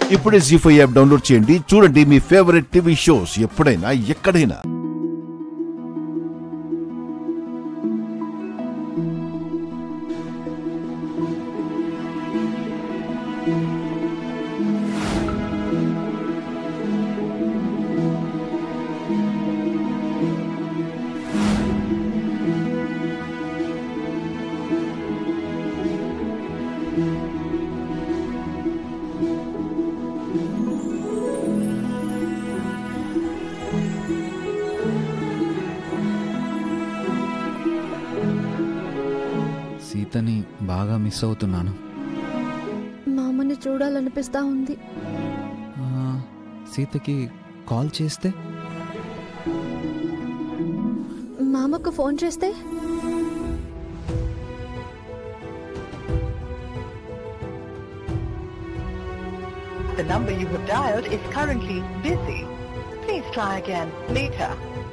ఇప్పుడే G five app download చేయండి చూడండి మీ ఫేవరెట్ టీవీ షోస్ ఎప్పుడైనా ఎక్కడైనా సీతని బాగా మిస్ అవుతున్నాను మా అమ్మని చూడాలనిపిస్తా ఉంది ఆ, సీతకి కాల్ చేస్తే మా అమ్మకు ఫోన్ చేస్తే The number you have dialed is currently busy. Please try again later.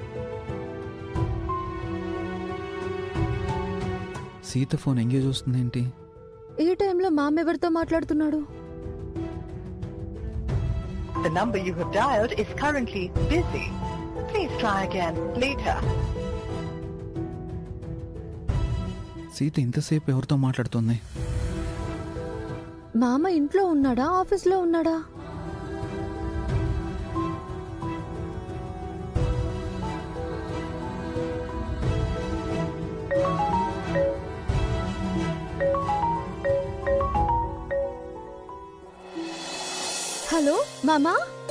Sita phone engage వస్తుందేంటి ఈ టైంలో మా అమ్మ ఎవరితో మాట్లాడుతున్నాడు The number you have dialed is currently busy. Please try again later. Sita ఇంతసేపు ఎవరితో మాట్లాడుతుంది మా అమ్మ ఇంట్లో ఉన్నాడా ఆఫీస్లో ఉన్నాడా హలో మామా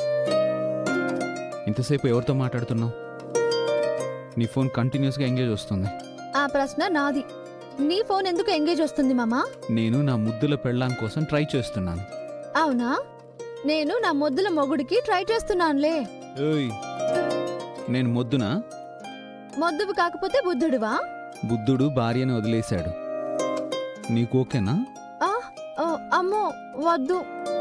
ఇంతసేపు ఎవరితో మాట్లాడుతున్నావు నీ ఫోన్ కంటిన్యూస్గా ఎంగేజ్ వస్తుంది ఆ ప్రశ్న నాది నీ ఫోన్ ఎందుకు ఎంగేజ్ వస్తుంది మామా నేను నా ముద్దుల పెళ్ళాం కోసం ట్రై చేస్తున్నాను అవునా నేను నా మొద్దుల మొగుడికి ట్రై చేస్తున్నానులే ఏయ్ నేను మొద్దునా మొద్దువు కాకపోతే బుద్ధుడివా బుద్ధుడు భార్యని వదిలేశాడు నీకు ఓకేనా ఆ, ఓ, అమ్మో వద్దు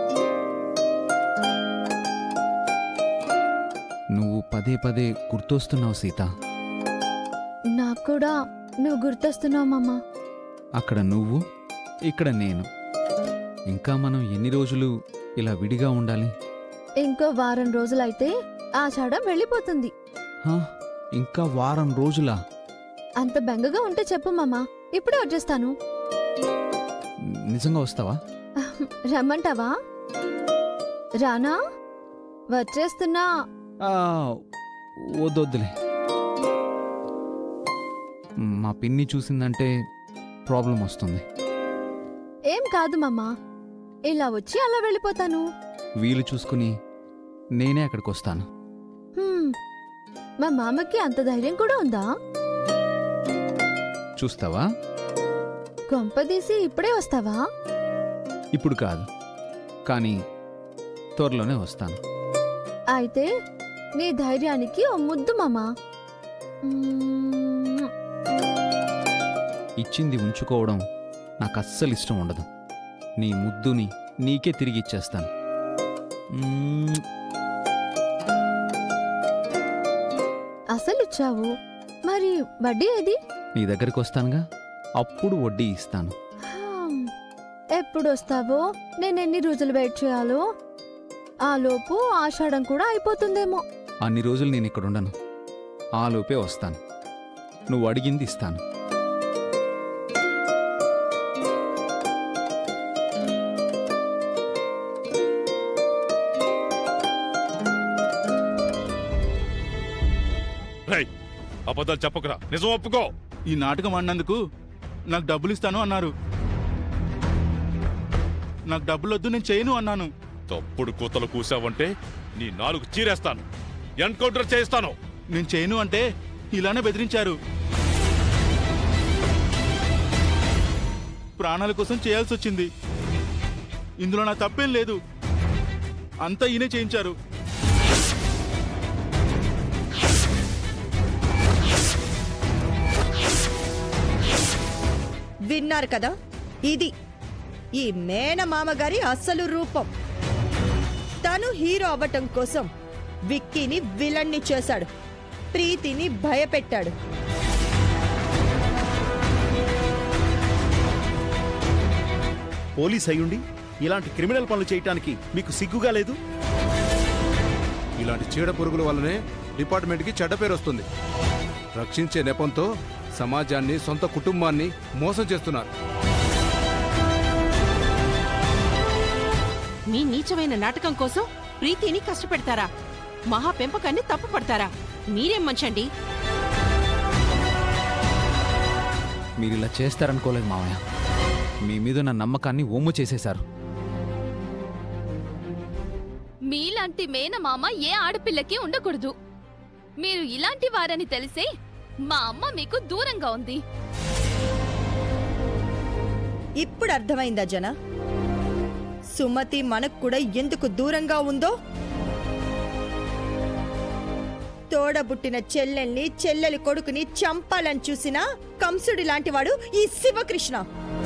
నువ్వు పదే పదే గుర్తొస్తున్నావు సీత నాకు కూడా నువ్వు గుర్తొస్తున్నావు మామ అక్కడ నువ్వు ఇక్కడ నేను ఇంకా మనం ఎన్ని రోజులు ఇలా విడిగా ఉండాలి ఇంకో వారం రోజులైతే ఆషాఢం వెళ్ళిపోతుంది హా, ఇంకా వారం రోజులా అంత బెంగగా ఉంటే చెప్పు మామ ఇప్పుడే వచ్చేస్తాను నిజంగా వస్తావా రమ్మంటావా రానా వచ్చేస్తున్నా ఆ, వద్దొద్దులే మా పిన్ని చూసిందంటే ప్రాబ్లం వస్తుంది ఏం కాదు మామ ఇలా వచ్చి అలా వెళ్ళిపోతాను వీలు చూసుకుని నేనే అక్కడికి వస్తాను హ్మ్, మా మామకి అంత ధైర్యం కూడా ఉందా చూస్తావా కొంపదీసి ఇప్పుడే వస్తావా ఇప్పుడు కాదు కానీ త్వరలోనే వస్తాను అయితే నీ ధైర్యానికి ఓ ముద్దు మామా మ్మ్. ఇచ్చింది ఉంచుకోవడం నాకు అస్సలు ఇష్టం ఉండదు నీ ముద్దుని నీకే తిరిగి ఇచ్చేస్తాను మ్మ్. అసలు ఇచ్చావు మరి వడ్డీ ఏది నీ దగ్గరికి వస్తానుగా అప్పుడు వడ్డీ ఇస్తాను హామ్. ఎప్పుడు వస్తావో నేను ఎన్ని రోజులు వెయిట్ చేయాలో ఆ లోపు ఆషాఢం కూడా అయిపోతుందేమో అన్ని రోజులు నేను ఇక్కడ ఉండను ఆలోపే వస్తాను నువ్వు అడిగింది ఇస్తాను రేయ్ అబద్ధాలు చెప్పకురా నిజం ఒప్పుకో ఈ నాటకం ఆడినందుకు నాకు డబ్బులు ఇస్తాను అన్నారు నాకు డబ్బులు వద్దు నేను చేయను అన్నాను తప్పుడు కూతలు కూసావంటే నీ నాలుగు చీరేస్తాను ఎన్కౌంటర్ చేస్తాను నేను చేయను అంటే ఇలానే బెదిరించారు ప్రాణాల కోసం చేయాల్సి వచ్చింది ఇందులో నా తప్పేం లేదు అంతా ఈయనే చేయించారు విన్నారు కదా ఇది ఈ మేనమామ గారి అసలు రూపం తను హీరో అవ్వటం కోసం విక్కీని విలన్ని చేశాడు ప్రీతిని భయపెట్టాడు పోలీస్ అయ్యుండి ఇలాంటి క్రిమినల్ పనులు చేయటానికి మీకు సిగ్గుగా లేదు ఇలాంటి చీడ పురుగుల వల్లనే డిపార్ట్మెంట్కి చెడ్డ పేరు వస్తుంది రక్షించే నెపంతో సమాజాన్ని సొంత కుటుంబాన్ని మోసం చేస్తున్నారు మీ నీచమైన నాటకం కోసం ప్రీతిని కష్టపెడతారా మహా పెంపకాన్ని తప్పు పడతారా మీరేం మంచండి మీరు ఇలా చేస్తారనుకోలేదు మామయ్య మీ మీద నా నమ్మకాన్ని ఒమ్ము చేసేశారు మీలాంటి మేనమామ ఏ ఆడపిల్లకి ఉండకూడదు మీరు ఇలాంటి వారని తెలిసే మా అమ్మ మీకు దూరంగా ఉంది ఇప్పుడు అర్థమైందా జన సుమతి మనకు కూడా ఎందుకు దూరంగా ఉందో తోడబుట్టిన చెల్లెల్ని చెల్లెలి కొడుకుని చంపాలని చూసిన కంసుడి లాంటివాడు ఈ శివకృష్ణ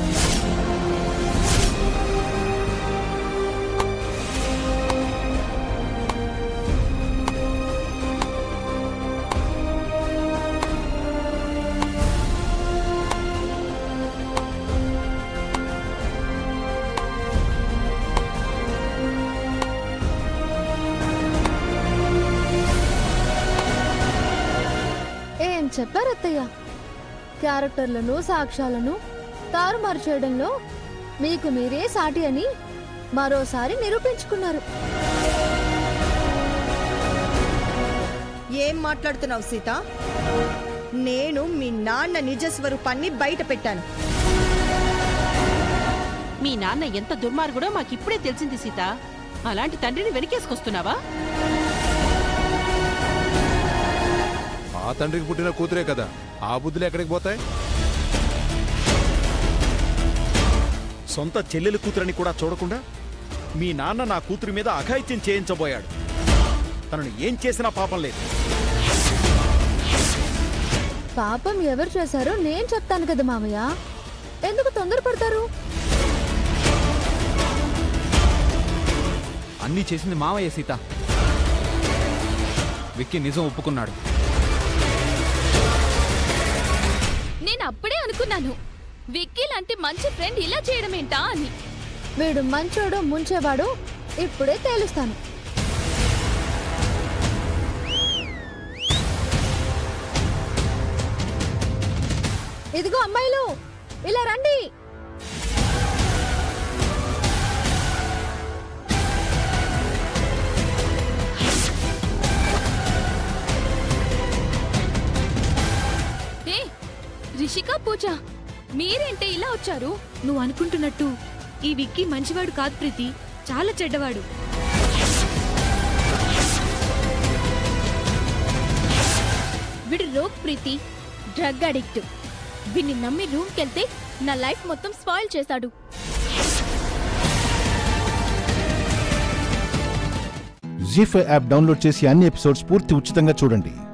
ఏం చెప్పారు అత్తయ్య క్యారెక్టర్లను సాక్ష్యాలను తారుమారు చేయడంలో మీకు మీరే సాటి అని మరోసారి నిరూపించుకున్నారు ఏం మాట్లాడుతున్నావు సీత నేను మీ నాన్న నిజ స్వరూపాన్ని బయట పెట్టాను మీ నాన్న ఎంత దుర్మార్గుడో మాకిప్పుడే తెలిసింది సీత అలాంటి తండ్రిని వెనకేసుకొస్తున్నావా ఆ తండ్రికి పుట్టిన కూతురే కదా ఆ బుద్ధులు ఎక్కడికి పోతాయి సొంత చెల్లెలి కూతురని కూడా చూడకుండా మీ నాన్న నా కూతురి మీద అఘాయిత్యం చేయించబోయాడు తనను ఏం చేసినా పాపం లేదు పాపం ఎవరు చేశారో నేను చెప్తాను కదా మామయ్య ఎందుకు తొందరపడతారు అన్నీ చేసింది మామయ్య సీత విక్కీ నిజం ఒప్పుకున్నాడు నేను అప్పుడే అనుకున్నాను విక్కీ లాంటి మంచి ఫ్రెండ్ ఇలా చేయడమేంటా అని వీడు మంచోడు ముంచేవాడు ఇప్పుడే తేలుస్తాను ఇదిగో అమ్మాయిలు ఇలా రండి ఏ రిషిక పూజ మీరేంటే ఇలా వచ్చారు నువ్వు అనుకుంటున్నట్టు ఈ విక్కీ మంచివాడు కాదు ప్రీతి చాలా చెడ్డవాడు వీడు రోగ్ ప్రీతి డ్రగ్ అడిక్ట్ వీడిని నమ్మి రూమ్కి వెళ్తే నా లైఫ్ మొత్తం స్పాయిల్ చేశాడు జీ ఫైవ్ యాప్ డౌన్లోడ్ చేసి అన్ని ఎపిసోడ్స్ పూర్తి ఉచితంగా చూడండి